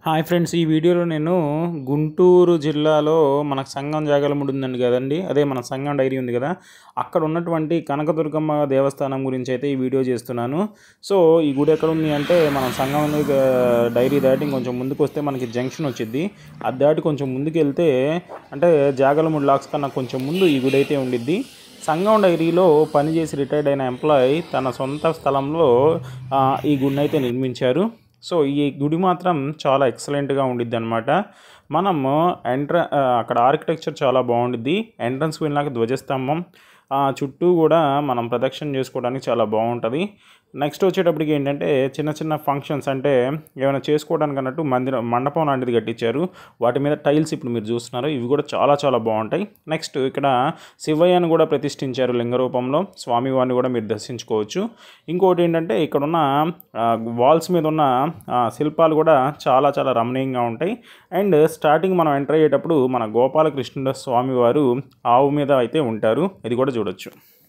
hi friends ఈ వీడియోలో నేను గుంటూరు జిల్లాలో మనకు సంగం జాగలముడి ఉందండి కదండి అదే మన సంగం డైరీ ఉంది కదా అక్కడ ఉన్నటువంటి కనకదుర్గమ్మ దేవస్థానం గురించి అయితే ఈ వీడియో చేస్తున్నాను సో ఈ గుడి ఎక్కడ ఉంది అంటే మనం సంగం దగ్గ- డైరీ దాటి కొంచెం ముందుకు వస్తే మనకి జంక్షన్ వచ్చింది అది దాటి కొంచెం ముందుకు వెళ్తే అంటే జాగలముడి లాక్స్ కన్నా కొంచెం ముందు ఈ గుడి అయితే ఉండిద్ది సంగం డైరీలో పనిచేసి రిటైర్డ్ అయిన ఎంప్లాయ్ తన సొంత స్థలంలో ఆ, ఈ గుడిని అయితే నిర్మించారు సో ఈ గుడి మాత్రం చాలా ఎక్సలెంట్గా ఉండిద్ది అనమాట మనం ఎంట్ర ఆ, అక్కడ ఆర్కిటెక్చర్ చాలా బాగుండిద్ది ఎంట్రన్స్ వెళ్ళినాక ధ్వజస్తంభం ఆ, చుట్టూ కూడా మనం ప్రదక్షిణ చేసుకోవడానికి చాలా బాగుంటుంది నెక్స్ట్ వచ్చేటప్పటికి ఏంటంటే చిన్న చిన్న ఫంక్షన్స్ అంటే ఏమైనా చేసుకోవడానికి అన్నట్టు మందిరం మండపం లాంటిది కట్టించారు వాటి మీద టైల్స్ ఇప్పుడు మీరు చూస్తున్నారు ఇవి కూడా చాలా చాలా బాగుంటాయి నెక్స్ట్ ఇక్కడ శివయ్యను కూడా ప్రతిష్ఠించారు లింగ రూపంలో స్వామివారిని కూడా మీరు దర్శించుకోవచ్చు ఇంకోటి ఏంటంటే ఇక్కడ ఉన్న వాల్స్ మీద ఉన్న ఆ, శిల్పాలు కూడా చాలా చాలా రమణీయంగా ఉంటాయి అండ్ స్టార్టింగ్ మనం ఎంటర్ అయ్యేటప్పుడు మన గోపాలకృష్ణ స్వామి వారు ఆవు మీద అయితే ఉంటారు ఇది కూడా చూడొచ్చు